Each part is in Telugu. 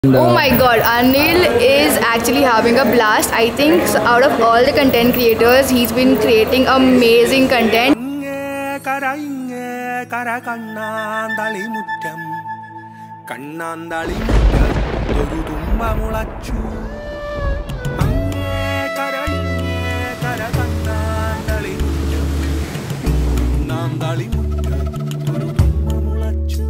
Oh my god, Anil is actually having a blast. I think out of all the content creators, he's been creating amazing content. ഇങ്ങേ കര ഇങ്ങേ കര കണ്ണാന്തളി മുറ്റം കണ്ണാന്തളി മുറ്റത്തൊരു തുമ്പ മുളച്ചു അങ്ങേ കര ഇങ്ങേ കര കണ്ണാന്തളി മുറ്റം കണ്ണാന്തളി മുറ്റത്തൊരു തുമ്പ മുളച്ചു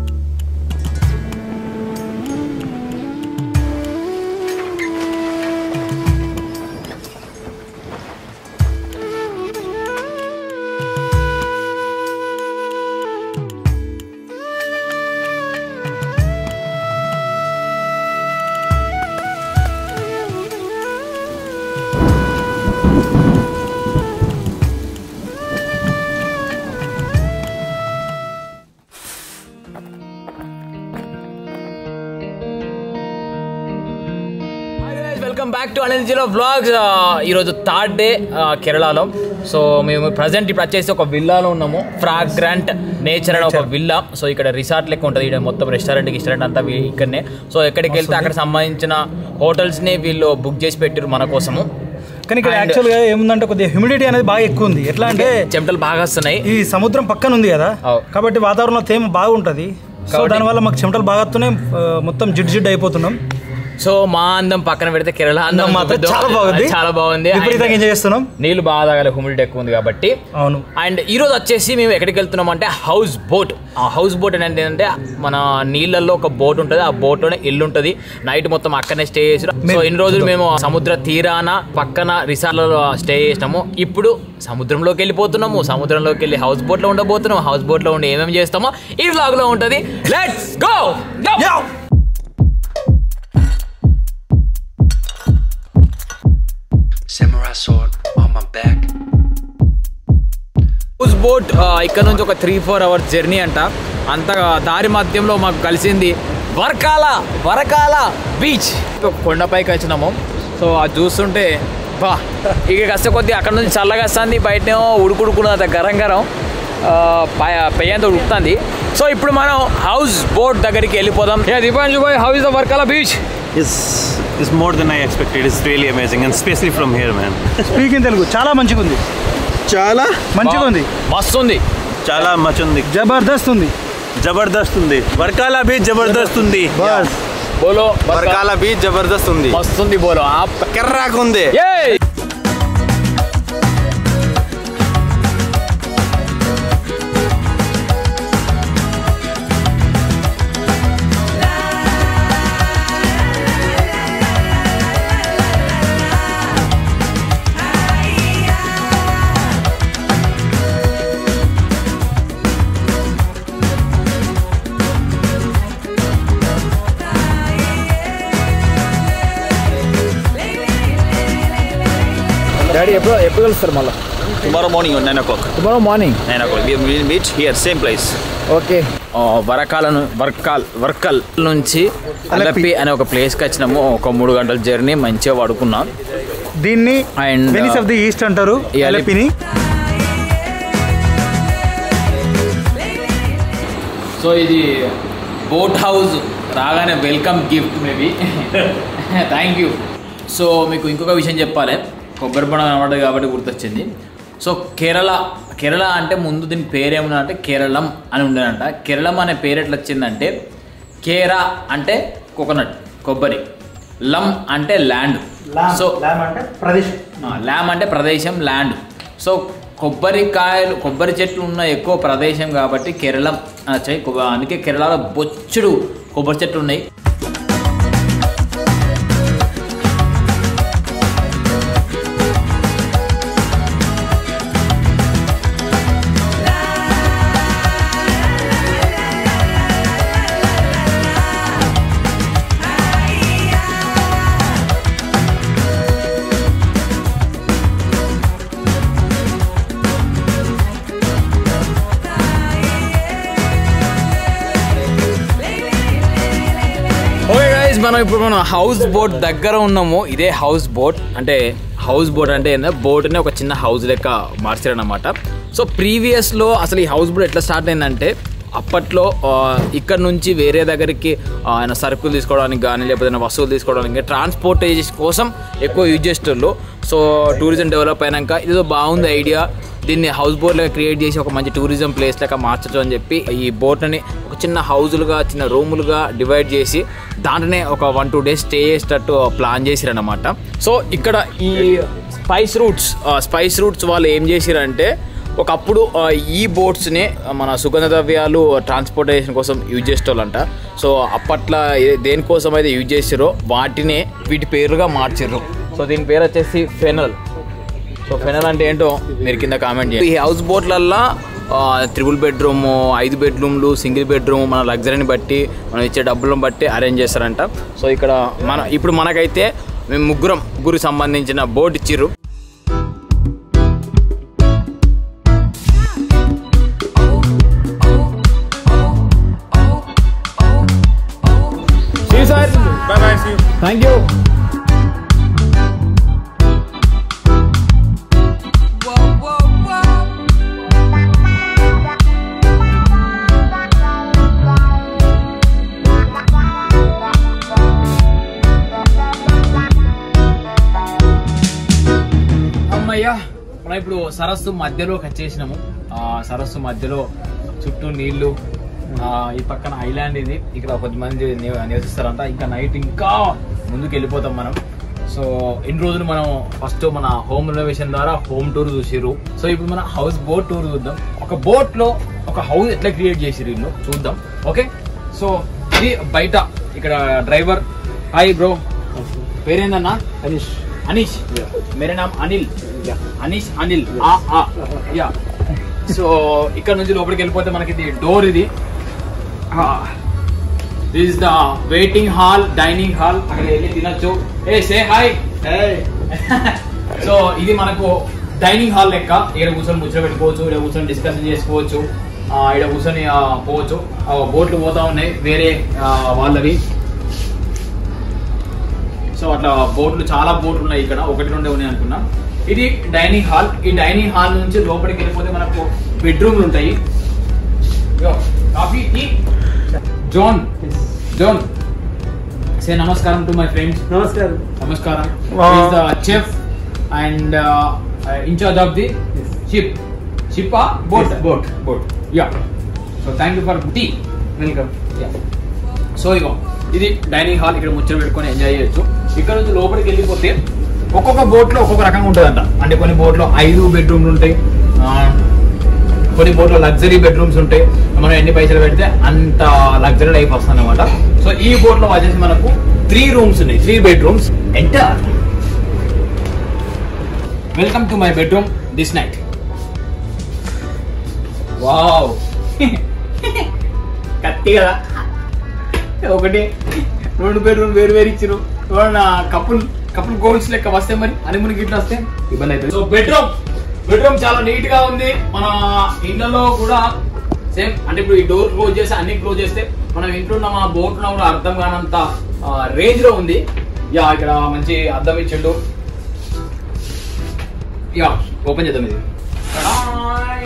వెల్కమ్ బ్యాక్ టు అనిల్ జీలో బ్లాగ్స్ ఈరోజు థర్డ్ డే కేరళలో సో మేము ప్రజెంట్ ఇప్పుడు వచ్చేసి ఒక విల్లాలో ఉన్నాము ఫ్రాగ్రాంట్ నేచర్ అనే ఒక విల్లా సో ఇక్కడ రిసార్ట్ లెక్క ఉంటుంది ఇక్కడ మొత్తం రెస్టారెంట్ గిస్టారెంట్ అంతా వీ- ఇక్కడనే సో ఎక్కడికి వెళ్తే అక్కడ సంబంధించిన హోటల్స్ని వీళ్ళు బుక్ చేసి పెట్టారు మన కోసము కానీ ఇక్కడ And- యాక్చువల్గా ఏముందంటే కొద్దిగా హ్యూమిడిటీ అనేది బాగా ఎక్కువ ఉంది ఎట్లా అంటే చెమటలు బాగా వస్తున్నాయి ఈ సముద్రం పక్కన ఉంది కదా అవు. కాబట్టి వాతావరణంలో తేమ బాగుంటుంది సో కాబట్టి- దానివల్ల మాకు చెమటలు బాగా వస్తున్నాయి ఆ, మొత్తం జిడ్ జిడ్ అయిపోతున్నాం సో మా అందం పక్కన పెడితే కేరళ అందం మాత్రం చూపిద్దాం. చాలా బాగుంది చాలా బాగుంది విపరీతంగా ఎంజాయ్ చేస్తున్నాం నీళ్ళు బాగా తాగాలి హ్యూమిడిటీ ఎక్కువ ఉంది కాబట్టి అవును అండ్ ఈరోజు వచ్చేసి మేము ఎక్కడికి వెళ్తున్నాం అంటే హౌస్ బోట్ ఆ హౌస్ బోట్ అనేది ఏంటంటే మన నీళ్ళల్లో ఒక బోట్ ఉంటుంది ఆ బోట్లోనే ఇల్లు ఉంటుంది నైట్ మొత్తం అక్కడనే స్టే చేసి సో ఇన్ని రోజులు మేము సముద్ర తీరాన పక్కన రిసార్ట్లలో స్టే చేసినాము ఇప్పుడు సముద్రంలోకి వెళ్ళిపోతున్నాము సముద్రంలోకి వెళ్ళి హౌస్ బోట్లో ఉండబోతున్నాము హౌస్ బోట్లో ఉండి ఏమేమి చేస్తామో ఈ వ్లాగ్లో ఉంటుంది let's go Samurai sword on my back. Houseboat ఇక్కడ నుంచి ఒక త్రీ ఫోర్ అవర్స్ జర్నీ అంట అంత దారి మధ్యంలో మాకు కలిసింది వరకాల వరకాల బీచ్ ఒక కొండపైకి వచ్చినాము సో అది చూస్తుంటే బా ఇక కష్ట కొద్ది అక్కడ నుంచి చల్లగా వస్తుంది బయటనేమో ఉడుకుడుకున్నది గరం గరం ఆ, ప- పెయ్యంతో ఉడుకుతుంది సో ఇప్పుడు మనం హౌస్ బోట్ దగ్గరికి వెళ్ళిపోదాం Deepanshu boy how is the Varkala beach is is more than I expected. It's really amazing, and especially from here, man. Speaking Telugu చాలా మంచిగా ఉంది చాలా మంచిగా ఉంది మస్తు ఉంది చాలా మచ్ ఉంది జబర్దస్త్ ఉంది జబర్దస్త్ ఉంది వర్కాల బీచ్ జబర్దస్త్ ఉంది బస్ బోలో వర్గాల బీచ్ జబర్దస్త్ ఉంది మస్తు ఉంది బోలో ఆప్ కెర్రాకు ఉంది Yay! డాడీ ఎప్పుడు ఎప్పుడు కలుస్తారు మళ్ళీ tomorrow morning nine o'clock tomorrow morning nine o'clock will meet here same place okay Varkala ను- వర్కాల్ వర్కల్ నుంచి అలపి అనే ఒక ప్లేస్కి వచ్చినాము ఒక మూడు గంటల జర్నీ మంచిగా పడుకున్నాం దీన్ని And, Venice uh, of the east అంటారు ఈ అలిపి- ఎలపిని సో ఇది బోట్ హౌస్ రాగానే welcome gift maybe thank you so మీకు ఇంకొక విషయం చెప్పాలి కొబ్బరి పండుగ కనబడ్డది కాబట్టి గుర్తొచ్చింది సో కేరళ కేరళ అంటే ముందు దీని పేరు ఏమన్నా అంటే కేరళం అని ఉండేనంట కేరళం అనే పేరు ఎట్లా వచ్చిందంటే కేరా అంటే కోకోనట్ కొబ్బరి లం అంటే ల్యాండ్ సో అంటే ప్రదేశ్ ల్యామ్ అంటే ప్రదేశం ల్యాండ్ సో కొబ్బరికాయలు కొబ్బరి చెట్లు ఉన్న ఎక్కువ ప్రదేశం కాబట్టి కేరళం ఆ, ఛీ, కొబ్బ- అందుకే కేరళలో బొచ్చుడు కొబ్బరి చెట్లు ఉన్నాయి ఓకే గైస్ మనం ఇప్పుడు మనం హౌస్ బోట్ దగ్గర ఉన్నాము ఇదే హౌస్ బోట్ అంటే హౌస్ బోట్ అంటే ఏంటంటే బోట్ని ఒక చిన్న హౌస్ లెక్క మార్చారనమాట సో ప్రీవియస్లో అసలు ఈ హౌస్ బోట్ ఎట్లా స్టార్ట్ అయిందంటే అప్పట్లో ఆ, ఇక్కడ నుంచి వేరే దగ్గరికి ఆ, ఆయన సరుకులు తీసుకోవడానికి కానీ లేకపోతే ఏదైనా వస్తువులు తీసుకోవడానికి ట్రాన్స్పోర్టేషన్ కోసం ఎక్కువ యూజ్ చేసేటోళ్ళు సో టూరిజం డెవలప్ అయినాక ఇదేదో బాగుంది ఐడియా దీన్ని హౌస్ బోట్ లాగా క్రియేట్ చేసి ఒక మంచి టూరిజం ప్లేస్ లాగా మార్చచ్చు అని చెప్పి ఈ బోట్ని ఒక చిన్న హౌజులుగా చిన్న రూములుగా డివైడ్ చేసి దాంట్లోనే ఒక వన్ టూ డేస్ స్టే చేసేటట్టు ప్లాన్ చేసిరన్నమాట సో ఇక్కడ ఈ స్పైస్ రూట్స్ స్పైస్ రూట్స్ వాళ్ళు ఏం చేసిరంటే ఒకప్పుడు ఆ, ఈ బోట్స్ని మన సుగంధ ద్రవ్యాలు ట్రాన్స్పోర్టేషన్ కోసం యూజ్ చేసేవాళ్ళంట సో అప్పట్లో ఏ- దేనికోసం అయితే యూజ్ చేసారో వాటినే వీటి పేరుగా మార్చిర్రు సో దీని పేరు వచ్చేసి ఫెనల్ సో ఫెనల్ అంటే ఏంటో మీరు కింద కామెంట్ చేయండి ఈ హౌస్ బోట్లల్లో త్రిబుల్ బెడ్రూమ్ ఐదు బెడ్రూమ్లు సింగిల్ బెడ్రూమ్ మన లగ్జరీని బట్టి మనం ఇచ్చే డబ్బులను బట్టి అరేంజ్ చేస్తారంట సో ఇక్కడ మన ఇప్పుడు మనకైతే మేము ముగ్గురం ముగ్గురికి సంబంధించిన బోట్ ఇచ్చిర్రు థ్యాంక్ యూ అమ్మయ్యా మనం ఇప్పుడు సరస్సు మధ్యలోకి వచ్చేసినాము ఆ సరస్సు మధ్యలో చుట్టూ నీళ్లు ఆ, ఈ పక్కన ఐలాండ్ ఇది ఇక్కడ కొద్దిమంది ని- నివసిస్తారంట ఇంకా నైట్ ఇంకా ముందుకు వెళ్ళిపోతాం మనం సో ఇన్ని రోజులు మనం ఫస్ట్ మన హోమ్ రెనోవేషన్ ద్వారా హోమ్ టూర్ చూసిర్రు సో ఇప్పుడు మన హౌస్ బోట్ టూర్ చూద్దాం ఒక బోట్ లో ఒక హౌస్ ఎట్లా క్రియేట్ చేసిర్రు వీళ్ళు చూద్దాం ఓకే సో ఇది బయట ఇక్కడ డ్రైవర్ హాయ్ బ్రో పేరేందన్నా అనీష్ అనీష్ మేరే నామ్ అనిల్ అనీష్ అనిల్ ఆ ఆ యా సో ఇక్కడ నుంచి లోపలికి వెళ్ళిపోతే మనకి ఇది డోర్ ఇది this the waiting hall dining hall అక్కడ వెళ్ళి తినొచ్చు ఏ సే హాయ్ సో ఇది మనకు డైనింగ్ హాల్ లెక్క ఇక్కడ కూర్చొని ముచ్చట పెట్టుకోవచ్చు ఇక్కడ కూర్చొని డిస్కషన్ చేసుకోవచ్చు ఆ, ఇక్కడ కూర్చొని ఆ, పోవచ్చు ఆ, బోట్లు పోతా ఉన్నాయి వేరే ఆ, వాళ్ళవి సో అట్లా బోట్లు చాలా బోట్లు ఉన్నాయి ఇక్కడ ఒకటి రెండే ఉన్నాయి అనుకున్నా ఇది డైనింగ్ హాల్ ఈ డైనింగ్ హాల్ నుంచి లోపలికి వెళ్ళిపోతే మనకు బెడ్రూమ్లు ఉంటాయి yo, coffee tea zone zone say నమస్కారం టు మై ఫ్రెండ్స్ నమస్కారం నమస్కారం Wow. Is the chef and incharge of the ship ship boat boat boat yeah so thank you for tea welcome yeah so ఇగో ఇది డైనింగ్ హాల్ ఇక్కడ ముచ్చట పెట్టుకొని ఎంజాయ్ చేయొచ్చు ఇక్కడ నుంచి లోపలికి వెళ్ళిపోతే ఒక్కొక్క బోట్ లో ఒక్కొక్క రకంగా ఉంటుందంట అంటే కొన్ని బోట్ లో ఐదు బెడ్రూమ్లు ఉంటాయి ఆ, కొన్ని బోట్ లో లగ్జరీ బెడ్రూమ్స్ ఉంటాయి మనం ఎన్ని పైసలు పెడితే అంత లగ్జరీ లైఫ్ వస్తుంది అనమాట సో ఈ బోట్ లో వచ్చేసి మనకు త్రీ రూమ్స్ ఉన్నాయి three bedrooms enter welcome to my bedroom this night wow కత్తి కదా ఒకటి రెండు బెడ్రూమ్ వేరు వేరు ఇచ్చారు ఎవరన్నా కపుల్ కపుల్ గోల్స్ లెక్క వస్తే మరి హనీమూన్ గిట్ల వస్తే ఇబ్బంది అవుతుంది సో బెడ్రూమ్ బెడ్రూమ్ చాలా నీట్ గా ఉంది మన ఇళ్లలో కూడా సేమ్ అంటే ఇప్పుడు ఈ డోర్ క్లోజ్ చేసి అన్ని క్లోజ్ చేస్తే మనం ఇంట్లో ఉన్న మన బోట్ లో కూడా అర్థం కానంత రేంజ్ లో ఉంది యా ఇక్కడ మంచి అద్దం ఇచ్చిండు యా ఓపెన్ చేద్దాం ఇది Ta-da!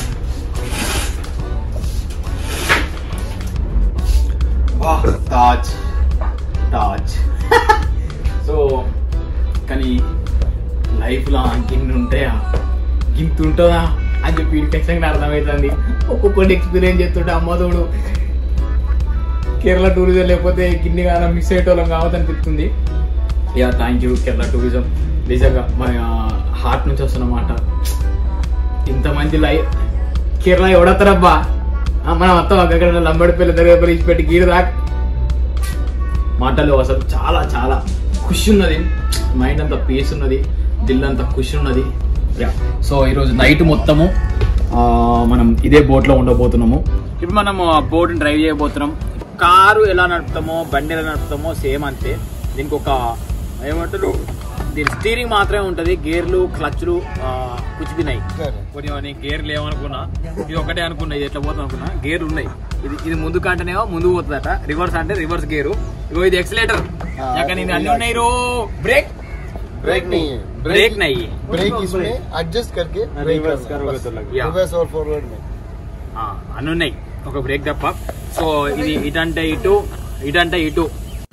వాహ్ తాజ్ తాజ్ సో కానీ లైఫ్లో గిన్ని ఉంటాయా గింత ఉంటుందా అని చెప్పి ఖచ్చితంగా అర్థమవుతుంది ఒక్కొక్కటి ఎక్స్పీరియన్స్ చేస్తుంటే అమ్మదోడు కేరళ టూరిజం లేకపోతే గిన్ని కాలం మిస్ అయ్యేటోళ్ళం కావద్దు అనిపిస్తుంది yeah thank you Kerala tourism నిజంగా మన హార్ట్ నుంచి వస్తున్నమాట ఇంతమంది లైఫ్ కేరళ ఎవడతారబ్బా ఆ, మనం మొత్తం అక్కడ లంబడి పిల్ల దగ్గర ఇచ్చి పెట్టి గీడు దాకా మాటలు అసలు చాలా చాలా ఖుషి ఉన్నది మైండ్ అంతా పీస్ ఉన్నది దిల్ అంతా ఖుషి ఉన్నది సో ఈరోజు నైట్ మొత్తము ఆ, మనం ఇదే బోట్లో ఉండబోతున్నాము ఇప్పుడు మనం బోట్ డ్రైవ్ చేయబోతున్నాం కారు ఎలా నడుపుతామో బండి ఎలా నడుపుతామో సేమ్ అంతే దీనికి ఒక ఏమంటారు దీని స్టీరింగ్ మాత్రమే ఉంటది గేర్లు క్లచ్లు కుచిపినాయి కొన్ని గేర్లు ఏమనుకున్నా ఇది ఒకటే అనుకున్నా ఇది ఎట్లా పోతుంది అనుకున్నా గేర్లు ఉన్నాయి ఇది ఇది ముందు కంటేనేమో ముందు పోతుందట రివర్స్ అంటే రివర్స్ గేరు ఇగో ఇది ఎక్సలేటర్ నేను అన్ని ఉన్నాయి రో బ్రేక్ ब्रेक नहीं है ब्रेक नहीं है ब्रेक इसमें एडजस्ट करके ब्रेक रिवर्स करना है, करोगे बस। तो लग- या। रिवर्स और फॉरवर्ड में ఆ, అన్ని ఉన్నాయి ఒక బ్రేక్ తప్ప సో ఇది ఇటంటే ఇటు ఇటంటే ఇటు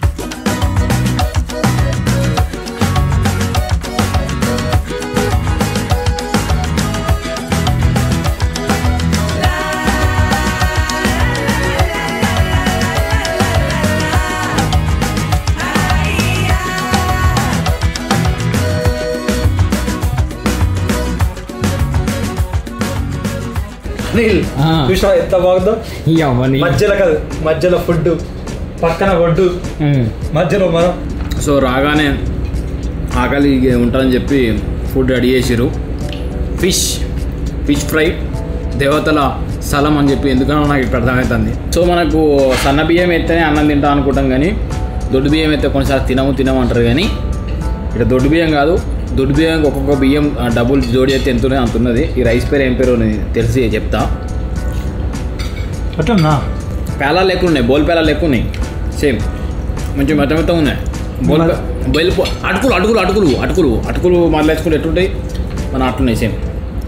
అనిల్ చూసా ఎంత బాగుందో మధ్యలో కాదు మధ్యలో ఫుడ్ పక్కన ఒడ్డు మధ్యలో మనం సో రాగానే ఆకలి ఉంటుందని చెప్పి ఫుడ్ రెడీ చేసిరు ఫిష్ ఫిష్ ఫ్రై దేవతల స్థలం అని చెప్పి ఎందుకనో నాకు ఇప్పుడు అర్థమవుతుంది సో మనకు సన్న బియ్యం ఎత్తేనే అన్నం తింటాం అనుకుంటాం కానీ దొడ్డు బియ్యం ఎత్తే కొన్నిసార్లు తినము తినము అంటారు కానీ ఇక్కడ దొడ్డు బియ్యం కాదు దొడ్డు బియ్యం ఒక్కొక్క బియ్యం ఆ, డబుల్ జోడి అయితే ఎంత ఉన్నది అంత ఉన్నది ఈ రైస్ పేరు ఏం పేరు అని తెలిసి చెప్తా అట్లన్నా పేలాలు లెక్క ఉన్నాయి బోల్ పేలాలు లెక్క ఉన్నాయి సేమ్ మంచి మెత్త మెత్త ఉన్నాయి బోల్ పే- బయలు పో- అటుకులు అటుకులు అటుకులు అటుకులు అటుకులు మొదలేసుకుంటే ఎట్లుంటాయి మన అట్లున్నాయి సేమ్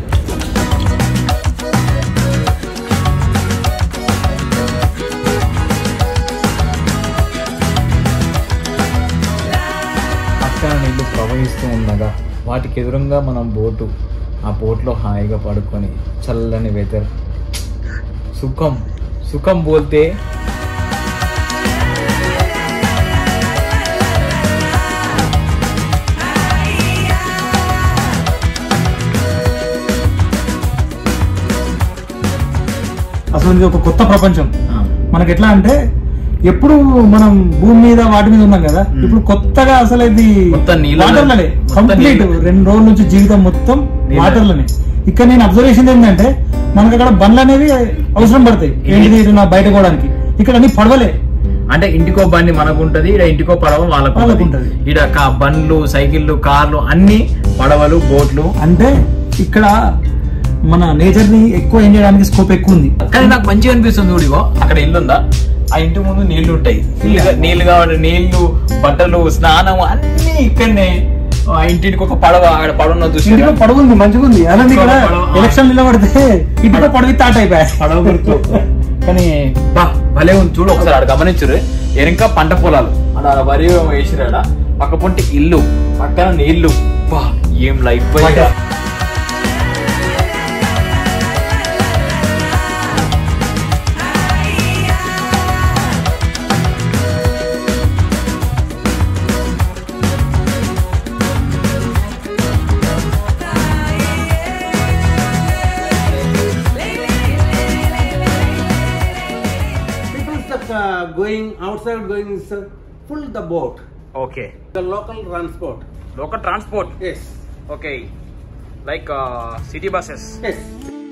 పక్కన నీళ్లు ప్రవహిస్తూ ఉండగా వాటికి ఎదురుగా మనం బోటు ఆ బోట్లో హాయిగా పడుకొని చల్లని వెదర్ సుఖం సుఖం బోల్తే అసలు ఇది ఒక కొత్త ప్రపంచం మనకి ఎట్లా అంటే ఎప్పుడు మనం భూమి మీద వాటి మీద ఉన్నాం కదా ఇప్పుడు కొత్తగా అసలు ఇది మొత్తం నీళ్ళలో- వాటర్లోనే మొత్తం కంప్లీట్ నీళ్ళు. రెండు రోజుల నుంచి జీవితం మొత్తం వాటర్లోనే ఇక్కడ నేను అబ్జర్వేషన్ ఏంటంటే మనకి అక్కడ బండ్లు అనేవి అవసరం పడతాయి ఏంటిది ఇటు నా బయట పోవడానికి ఇక్కడ అన్ని పడవలే అంటే ఇంటికో బండి మనకు ఉంటది ఇక్కడ ఇంటికో పడవ వాళ్ళకు వాళ్ళకు ఉంటది ఉంటది. ఇక్కడ కా- బండ్లు సైకిళ్ళు కార్లు అన్ని పడవలు బోట్లు అంటే ఇక్కడ మన నేచర్ ని ఎక్కువ ఎంజాయ్ చేయడానికి స్కోప్ ఎక్కువ ఉంది కానీ నాకు మంచిగా అనిపిస్తుంది చూడిగో అక్కడ ఇల్లు ఉందా ఆ ఇంటి ముందు నీళ్లు ఉంటాయి నీళ్ళు నీళ్లు కావాలి నీళ్లు బట్టలు స్నానం అన్ని ఇక్కడనే ఆ ఇంటికి ఒక పడవ అక్కడ పడవ ఉన్నది చూసి ఇంటిలో పడవ ఉంది మంచిగా ఉంది అలాంటి ఇక్కడ పడవ. ఎలక్షన్ నిలబడితే ఇంటిలో పడవి తాట అయిపోయాయి పడవ గుర్తు కానీ బా భలే ఉంది చూడు ఒకసారి ఆడ గమనించురు ఎనక పంట పొలాలు ఆడ వరి వేసిరాడ పక్క పొంటి ఇల్లు పక్కన నీళ్లు బా ఏం life People that uh, going outside going is uh, full the boat. Okay The local transport. Local transport Yes. Okay like city buses Yes.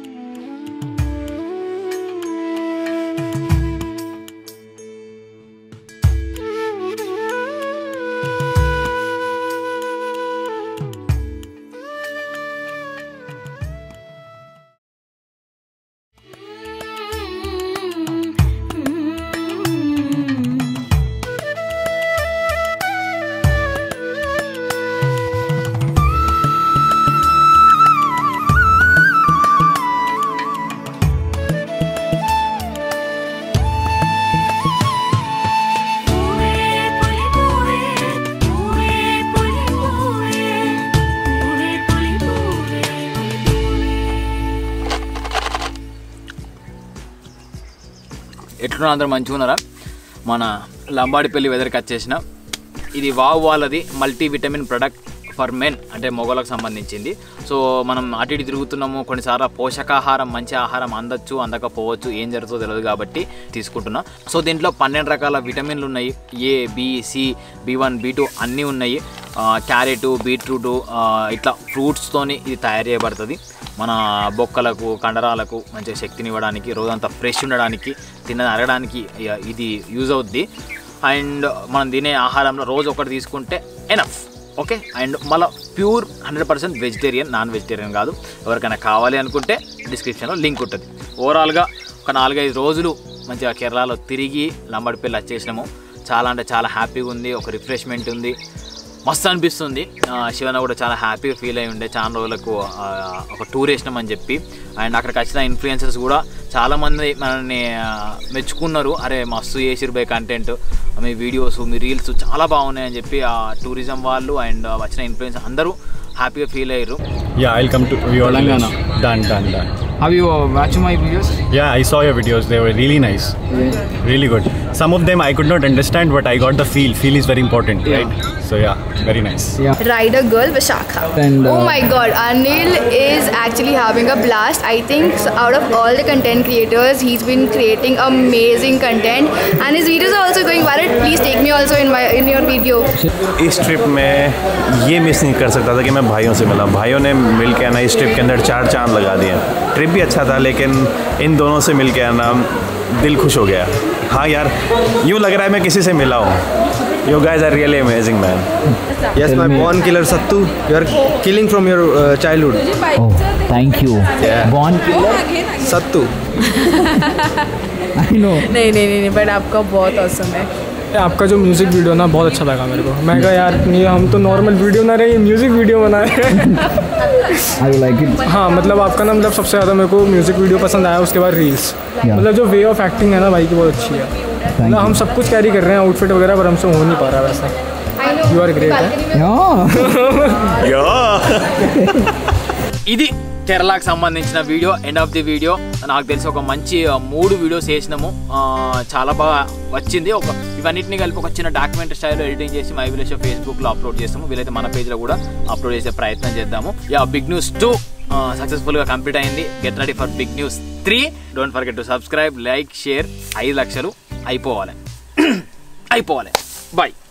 ఎట్లున్నా అందరూ మంచిగా ఉన్నారా మన లంబాడిపల్లి వెదర్కి వచ్చేసిన ఇది వావ్ వాళ్ళది multivitamin product for men అంటే మొగలకు సంబంధించింది సో మనం అటు ఇటు తిరుగుతున్నాము కొన్నిసార్లు పోషకాహారం మంచి ఆహారం అందచ్చు అందకపోవచ్చు ఏం జరుగుతుందో తెలియదు కాబట్టి తీసుకుంటున్నా సో దీంట్లో పన్నెండు రకాల విటమిన్లు ఉన్నాయి A B C B one B two అన్నీ ఉన్నాయి క్యారెట్ బీట్రూట్ ఇట్లా ఫ్రూట్స్తోని ఇది తయారు చేయబడుతుంది మన బొక్కలకు కండరాలకు మంచిగా శక్తిని ఇవ్వడానికి రోజంతా ఫ్రెష్ ఉండడానికి తిన్నది అరగడానికి ఇ- ఇది యూజ్ అవుద్ది అండ్ మనం తినే ఆహారంలో రోజు ఒకటి తీసుకుంటే ఎనఫ్ ఓకే అండ్ మళ్ళీ pure hundred percent vegetarian non vegetarian కాదు ఎవరికైనా కావాలి అనుకుంటే డిస్క్రిప్షన్లో లింక్ ఉంటుంది ఓవరాల్గా ఒక నాలుగైదు రోజులు మంచిగా కేరళలో తిరిగి లంబడిపల్లి వచ్చేసినాము చాలా అంటే చాలా హ్యాపీగా ఉంది ఒక రిఫ్రెష్మెంట్ ఉంది మస్తు అనిపిస్తుంది ఆ, శివన్న కూడా చాలా హ్యాపీగా ఫీల్ అయి ఉండే చాలా రోజులకు ఆ, ఒక టూర్ వేసినాం అని చెప్పి అండ్ అక్కడికి వచ్చిన ఇన్ఫ్లుయెన్సర్స్ కూడా చాలామంది మనల్ని ఆ, మెచ్చుకున్నారు అరే మస్తు చేసిరు బై కంటెంట్ మీ వీడియోస్ మీ రీల్స్ చాలా బాగున్నాయి అని చెప్పి ఆ టూరిజం వాళ్ళు అండ్ వచ్చిన ఇన్ఫ్లుయెన్స్ అందరూ హ్యాపీగా ఫీల్ అయ్యారు Yeah, I'll come to your Telangana. village. Done, done, done. అవి watch my videos Yeah, I saw your videos. They were really nice. Really good. Some of them I could not understand, but I got the feel. Feel is very important, right? So yeah, very nice. Rider girl Vishakha. And, uh, oh my god, Anil is actually having a blast. I think s- out of all the content creators, he's been creating amazing content and his videos are also going viral. Please take me also in my in your video. इस ट्रिप में ये मिस नहीं कर सकता था कि मैं भाइयों से मिला भाइयों ने मिल के आना इस ट्रिप के अंदर चार चांद लगा दिए ट्रिप भी अच्छा था लेकिन इन दोनों से मिल के आना दिल खुश हो गया हाँ यार यूँ लग रहा है मैं किसी से मिला हूँ you guys are really amazing man Yes, my born killer Sattu. You are killing from your uh, childhood. Thank you బాన్ Sattu. ఐ నో नहीं नहीं नहीं बट आपका बहुत औसम है आपका जो म्यूज़िक वीडियो ना बहुत अच्छा लगा मेरे को मैं कहा यार नहीं हम तो नॉर्मल वीडियो ना रहे म्यूज़िक वीडियो बना रहे हैं ఐ లైక్ ఇట్ हाँ मतलब आपका ना मतलब सबसे ज़्यादा मेरे को म्यूज़िक वीडियो पसंद आया उसके बाद रील्स मतलब जो वे ऑफ एक्टिंग है ना भाई की बहुत अच्छी है मतलब हम सब कुछ कैरी कर रहे हैं आउटफिट वगैरह पर हमसे हो नहीं पा रहा वैसा I know. You are great, balcony eh? में- ఇది కేరళకు సంబంధించిన video end of the video నాకు తెలిసి ఒక మంచి ఆ, మూడు వీడియోస్ వేసినాము ఆ, చాలా బాగా వచ్చింది ఒక ఇవన్నిటిని కలిపి ఒక చిన్న డాక్యుమెంట్ స్టైల్లో ఎడిటింగ్ చేసి మై విలేజ్ ఫేస్బుక్లో అప్లోడ్ చేస్తాము వీలైతే మన పేజ్లో కూడా అప్లోడ్ చేసే ప్రయత్నం చేద్దాము యా బిగ్ న్యూస్ టూ సక్సెస్ఫుల్గా కంప్లీట్ అయింది get ready for big news three don't forget to subscribe like share ఐదు లక్షలు అయిపోవాలి అయిపోవాలి బాయ్